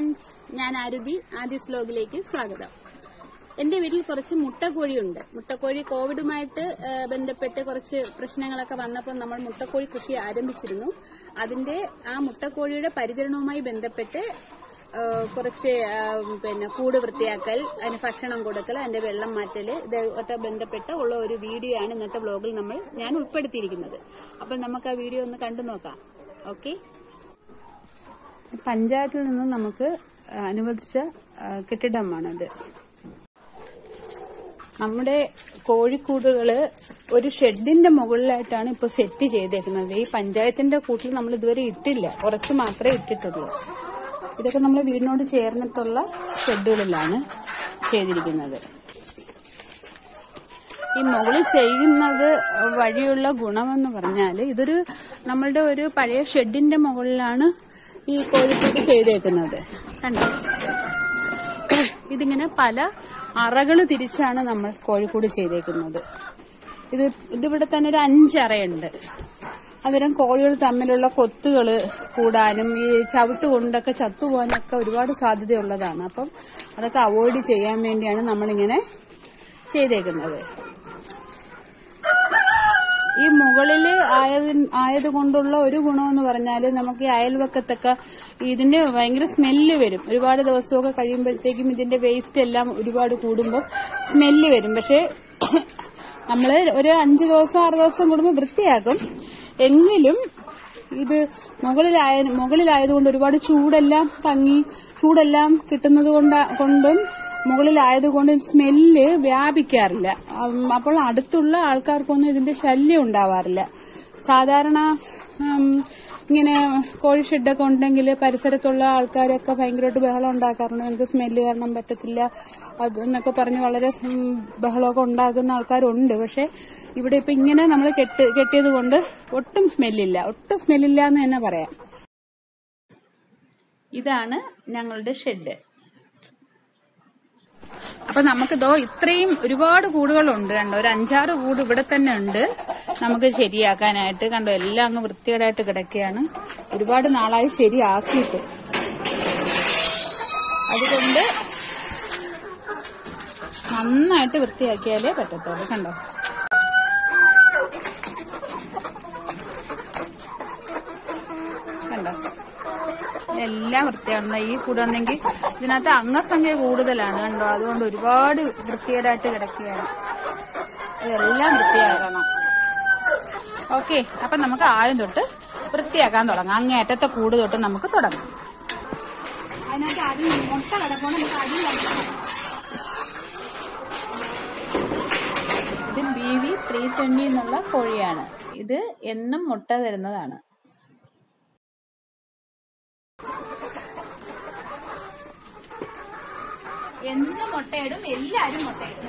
Friends ഞാൻ ആരുതി ആദിസ് ബ്ലോഗിലേക്ക് സ്വാഗതം എന്റെ വീട്ടിൽ കുറച്ച് മുട്ടക്കോഴിയുണ്ട് മുട്ടക്കോഴി കോവിഡുമായിട്ട് ആ, ബന്ധപ്പെട്ട് കുറച്ച് പ്രശ്നങ്ങളൊക്കെ വന്നപ്പോൾ നമ്മൾ മുട്ടക്കോഴി കൃഷി ആരംഭിച്ചിരുന്നു അതിന്റെ ആ മുട്ടക്കോഴിയുടെ പരിചരണവുമായി ബന്ധപ്പെട്ട് ആ, കുറച്ച് ആ, പിന്നെ കൂട് വൃത്തിയാക്കൽ അതിന് ഭക്ഷണം കൊടുക്കൽ അതിന്റെ വെള്ളം മാറ്റൽ ഇതായിട്ട് ബന്ധപ്പെട്ട ഉള്ള ഒരു വീഡിയോ ആണ് ഇന്നത്തെ ബ്ലോഗിൽ നമ്മൾ ഞാൻ ഉൾപ്പെടുത്തിയിരിക്കുന്നത് അപ്പോൾ നമുക്ക് ആ വീഡിയോ ഒന്ന് കണ്ടു നോക്കാം ഓക്കെ പഞ്ചായത്തിൽ നിന്നും നമുക്ക് അനുവദിച്ച ആ, കെട്ടിടമാണത് നമ്മുടെ കോഴിക്കൂടുകള് ഒരു ഷെഡിന്റെ മുകളിലായിട്ടാണ് ഇപ്പൊ സെറ്റ് ചെയ്തേക്കുന്നത് ഈ പഞ്ചായത്തിന്റെ കൂട്ടിൽ നമ്മൾ ഇതുവരെ ഇട്ടില്ല കുറച്ച് മാത്രമേ ഇട്ടിട്ടുള്ളൂ ഇതൊക്കെ നമ്മുടെ വീടിനോട് ചേർന്നിട്ടുള്ള ഷെഡുകളിലാണ് ചെയ്തിരിക്കുന്നത് ഈ മുകളിൽ ചെയ്യുന്നത് വഴിയുള്ള ഗുണമെന്ന് പറഞ്ഞാൽ ഇതൊരു നമ്മളുടെ ഒരു പഴയ ഷെഡിന്റെ മുകളിലാണ് ഈ കോഴിക്കൂട് ചെയ്തേക്കുന്നത് കണ്ടോ ഇതിങ്ങനെ പല അറകൾ തിരിച്ചാണ് നമ്മൾ കോഴിക്കൂട് ചെയ്തേക്കുന്നത് ഇത് ഇതിവിടെ തന്നെ ഒരു അഞ്ചറയുണ്ട് അന്നേരം കോഴികൾ തമ്മിലുള്ള കൊത്തുകൾ കൂടാനും ഈ ചവിട്ട് കൊണ്ടൊക്കെ ചത്തുപോകാനൊക്കെ ഒരുപാട് സാധ്യതയുള്ളതാണ് അപ്പം അതൊക്കെ അവോയ്ഡ് ചെയ്യാൻ വേണ്ടിയാണ് നമ്മളിങ്ങനെ ചെയ്തേക്കുന്നത് ഈ മുകളില് ആയത് ആയതുകൊണ്ടുള്ള ഒരു ഗുണമെന്ന് പറഞ്ഞാല് നമുക്ക് ഈ അയൽവക്കത്തൊക്കെ ഇതിന്റെ ഭയങ്കര സ്മെല്ല് വരും ഒരുപാട് ദിവസമൊക്കെ കഴിയുമ്പോഴത്തേക്കും ഇതിന്റെ വേസ്റ്റ് എല്ലാം ഒരുപാട് കൂടുമ്പോൾ സ്മെല്ല് വരും പക്ഷെ നമ്മള് ഒരു അഞ്ചു ദിവസം ആറ് ദിവസം കൂടുമ്പോൾ വൃത്തിയാക്കും എങ്കിലും ഇത് മുകളിലായ മുകളിലായതുകൊണ്ട് ഒരുപാട് ചൂടെല്ലാം തങ്ങി ചൂടെല്ലാം കിട്ടുന്നത് കൊണ്ട് കൊണ്ടും മുകളിലായതുകൊണ്ട് സ്മെല്ല് വ്യാപിക്കാറില്ല ഉം, അപ്പോൾ അടുത്തുള്ള ആൾക്കാർക്കൊന്നും ഇതിന്റെ ശല്യം ഉണ്ടാവാറില്ല സാധാരണ ഉം, ഇങ്ങനെ കോഴി ഷെഡൊക്കെ ഉണ്ടെങ്കിൽ പരിസരത്തുള്ള ആൾക്കാരൊക്കെ ഭയങ്കരമായിട്ട് ബഹളം ഉണ്ടാക്കാറുണ്ട് നിങ്ങൾക്ക് സ്മെല്ല് കാരണം പറ്റത്തില്ല അത് എന്നൊക്കെ പറഞ്ഞ് വളരെ ഉം, ബഹളമൊക്കെ ഉണ്ടാക്കുന്ന ആൾക്കാരുണ്ട് പക്ഷെ ഇവിടെ ഇപ്പൊ ഇങ്ങനെ നമ്മൾ കെട്ട് കെട്ടിയത് കൊണ്ട് ഒട്ടും സ്മെല്ലില്ല ഒട്ടും സ്മെല്ലില്ല എന്ന് തന്നെ പറയാം ഇതാണ് ഞങ്ങളുടെ ഷെഡ് അപ്പൊ നമുക്കിതോ ഇത്രയും ഒരുപാട് കൂടുകളുണ്ട് കണ്ടോ ഒരു അഞ്ചാറ് കൂട് ഇവിടെ തന്നെ ഉണ്ട് നമുക്ക് ശരിയാക്കാനായിട്ട് കണ്ടോ എല്ലാം അങ്ങ് വൃത്തികേടായിട്ട് കിടക്കുകയാണ് ഒരുപാട് നാളായി ശരിയാക്കിയിട്ട് അതുകൊണ്ട് നന്നായിട്ട് വൃത്തിയാക്കിയാലേ പറ്റത്തുള്ളൂ കണ്ടോ കണ്ടോ എല്ലാം വൃത്തിയാണ് ഈ കൂടുണ്ടെങ്കിൽ ഇതിനകത്ത് അംഗസംഖ്യ കൂടുതലാണ് കണ്ടോ അതുകൊണ്ട് ഒരുപാട് വൃത്തികേടായിട്ട് കിടക്കുകയാണ് ഇതെല്ലാം വൃത്തിയാക്കണം ഓക്കെ അപ്പൊ നമുക്ക് ആദ്യം തൊട്ട് വൃത്തിയാക്കാൻ തുടങ്ങാം അങ്ങേയറ്റത്തെ കൂട് തൊട്ട് നമുക്ക് തുടങ്ങാം അതിനകത്ത് ആദ്യം മുട്ട കിടക്കണം നമുക്ക് അടി ഇത് ബി വി ത്രീ ട്വന്റി എന്നുള്ള കോഴിയാണ് ഇത് എന്നും മുട്ട തരുന്നതാണ് എന്നും മുട്ടയിടും എല്ലാരും മുട്ടയിടും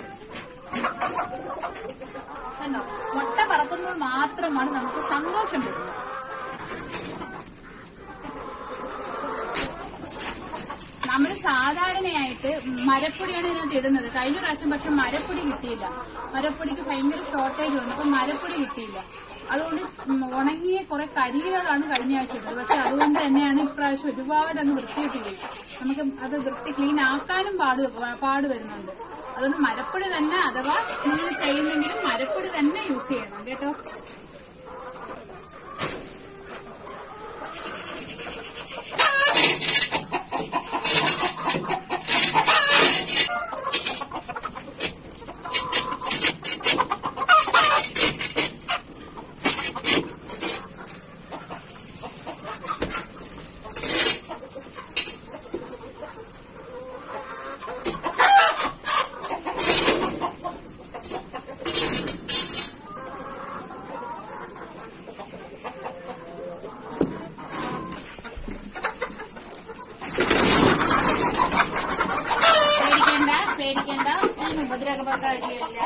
കണ്ടോ മുട്ട പറക്കുമ്പോൾ മാത്രമാണ് നമുക്ക് സന്തോഷം വരുന്നത് നമ്മൾ സാധാരണയായിട്ട് മരപ്പൊടിയാണ് ഇതിനകത്ത് ഇടുന്നത് കഴിഞ്ഞ പ്രാവശ്യം പക്ഷെ മരപ്പൊടി കിട്ടിയില്ല മരപ്പൊടിക്ക് ഭയങ്കര ഷോർട്ടേജ് വന്നു അപ്പൊ മരപ്പൊടി കിട്ടിയില്ല അതുകൊണ്ട് ഉം ഉണങ്ങിയ കുറെ കരികളാണ് കഴിഞ്ഞ ആഴ്ച ഇട്ടത് പക്ഷെ അതുകൊണ്ട് തന്നെയാണ് ഇപ്രാവശ്യം ഒരുപാട് അങ്ങ് വൃത്തിയിട്ട് പോയി നമുക്ക് അത് വൃത്തി ക്ലീൻ ആക്കാനും പാട് പാട് വരുന്നുണ്ട് അതുകൊണ്ട് മരപ്പൊടി തന്നെ അഥവാ നിങ്ങൾ ചെയ്യുന്നെങ്കിലും മരപ്പൊടി തന്നെ യൂസ് ചെയ്യണം കേട്ടോ പേടിക്കണ്ട പേടിക്കണ്ട ഞാൻ ഉപദ്രവകാരിയല്ല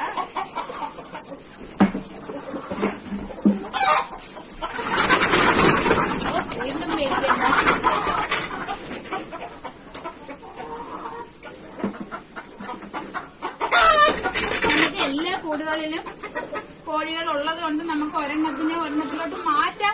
ഓ, വീണ്ടും പേടിക്കണ്ട നമുക്ക് എല്ലാ കൂടുകളിലും കോഴികൾ ഉള്ളത് കൊണ്ട് നമുക്ക് ഒരെണ്ണത്തിനെ ഒരെണ്ണത്തിലോട്ട് മാറ്റാൻ ഭയ- വലിയ പാടാണ്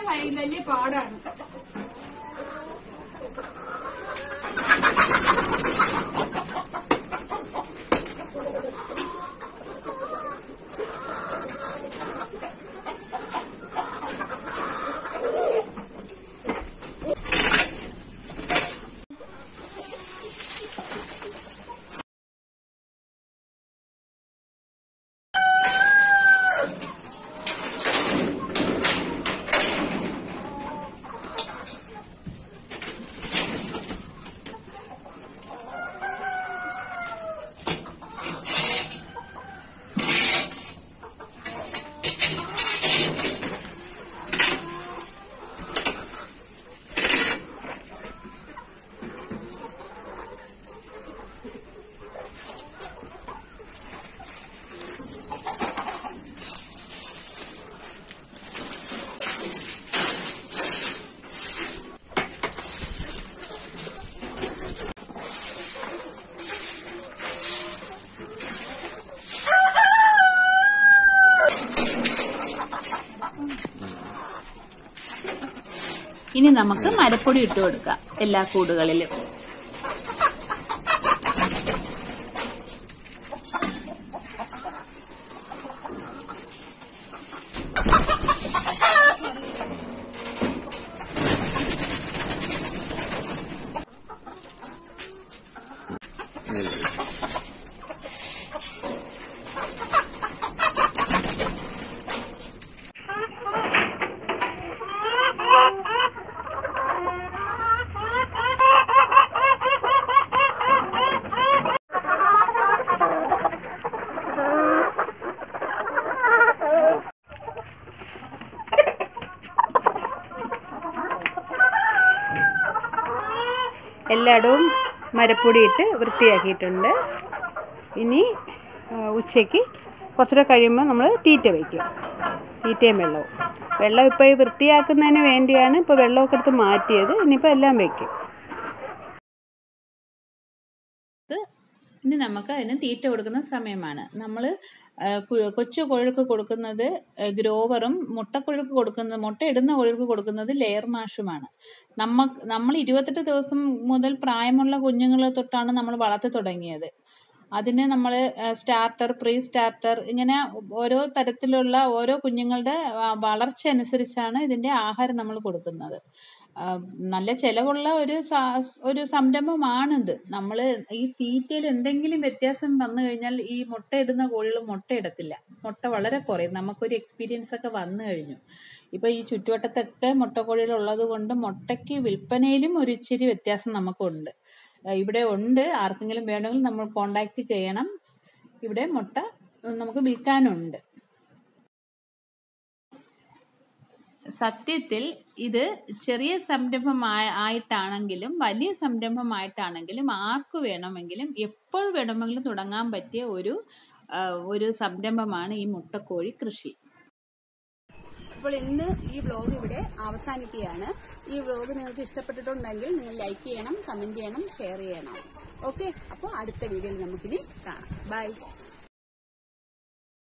മാറ്റാൻ ഭയ- വലിയ പാടാണ്. കണ്ടോ? കണ്ടോ? എല്ലാം കൂടുകളിലും കോഴികൾ ഉള്ളത് കൊണ്ട് നമുക്ക് ഒരെണ്ണത്തിനെ ഒരെണ്ണത്തിലോട്ട് മാറ്റാൻ ഭയ- വലിയ പാടാണ്. ഇനി നമുക്ക് മരപ്പൊടി ഇട്ട് കൊടുക്കാം എല്ലാ കൂടുകളിലും എല്ലായിടവും മരപ്പൊടി ഇട്ട് വൃത്തിയാക്കിയിട്ടുണ്ട് ഇനി ആ, ഉച്ചയ്ക്ക് കുറച്ചുകൂടെ കഴിയുമ്പോൾ നമ്മൾ തീറ്റ വയ്ക്കും തീറ്റയും വെള്ളവും വെള്ളം ഇപ്പോൾ ഈ വൃത്തിയാക്കുന്നതിന് വേണ്ടിയാണ് ഇപ്പോൾ വെള്ളമൊക്കെ എടുത്ത് മാറ്റിയത് ഇനിയിപ്പോൾ എല്ലാം വയ്ക്കും ഇനി നമുക്ക് അതിന് തീറ്റ കൊടുക്കുന്ന സമയമാണ് നമ്മൾ കൊച്ചു കോഴികൾക്ക് കൊടുക്കുന്നത് ആ, ഗ്രോവറും മുട്ടക്കൊഴുക്ക് കൊടുക്കുന്നത് മുട്ട ഇടുന്ന കോഴികൾക്ക് കൊടുക്കുന്നത് ലെയർ മാഷുമാണ് നമ്മ നമ്മൾ ഇരുപത്തെട്ട് ദിവസം മുതൽ പ്രായമുള്ള കുഞ്ഞുങ്ങളെ തൊട്ടാണ് നമ്മൾ വളർത്തി തുടങ്ങിയത് അതിന് നമ്മൾ സ്റ്റാർട്ടർ പ്രീ സ്റ്റാർട്ടർ ഇങ്ങനെ ഓരോ തരത്തിലുള്ള ഓരോ കുഞ്ഞുങ്ങളുടെ ആ, വളർച്ച അനുസരിച്ചാണ് ഇതിന്റെ ആഹാരം നമ്മൾ കൊടുക്കുന്നത് ആ, നല്ല ചെലവുള്ള ഒരു സ- ഒരു സംരംഭമാണിത് നമ്മൾ ഈ തീറ്റയിൽ എന്തെങ്കിലും വ്യത്യാസം വന്നു കഴിഞ്ഞാൽ ഈ മുട്ടയിടുന്ന കോഴികൾ മുട്ടയിടത്തില്ല മുട്ട വളരെ കുറയും നമുക്കൊരു എക്സ്പീരിയൻസ് ഒക്കെ വന്നു കഴിഞ്ഞു ഇപ്പൊ ഈ ചുറ്റുവട്ടത്തൊക്കെ മുട്ടക്കോഴികൾ ഉള്ളത് കൊണ്ട് മുട്ടയ്ക്ക് വിൽപ്പനയിലും ഒരു ഇച്ചിരി വ്യത്യാസം നമുക്കുണ്ട് ആ, ഇവിടെ ഉണ്ട് ആർക്കെങ്കിലും വേണമെങ്കിൽ നമ്മൾ കോണ്ടാക്ട് ചെയ്യണം ഇവിടെ മുട്ട നമുക്ക് വിൽക്കാനുണ്ട് സത്യത്തിൽ ഇത് ചെറിയ സംരംഭമായ ആയിട്ടാണെങ്കിലും വലിയ സംരംഭമായിട്ടാണെങ്കിലും ആർക്ക് വേണമെങ്കിലും എപ്പോൾ വേണമെങ്കിലും തുടങ്ങാൻ പറ്റിയ ഒരു ആ, ഒരു സംരംഭമാണ് ഈ മുട്ടക്കോഴി കൃഷി അപ്പോൾ ഇന്ന് ഈ വ്ലോഗ് ഇവിടെ അവസാനിക്കുകയാണ് ഈ വ്ലോഗ് നിങ്ങൾക്ക് ഇഷ്ടപ്പെട്ടിട്ടുണ്ടെങ്കിൽ നിങ്ങൾ ലൈക്ക് ചെയ്യണം കമന്റ് ചെയ്യണം ഷെയർ ചെയ്യണം ഓക്കെ അപ്പോൾ അടുത്ത വീഡിയോയിൽ നമുക്കിനി കാണാം ബൈ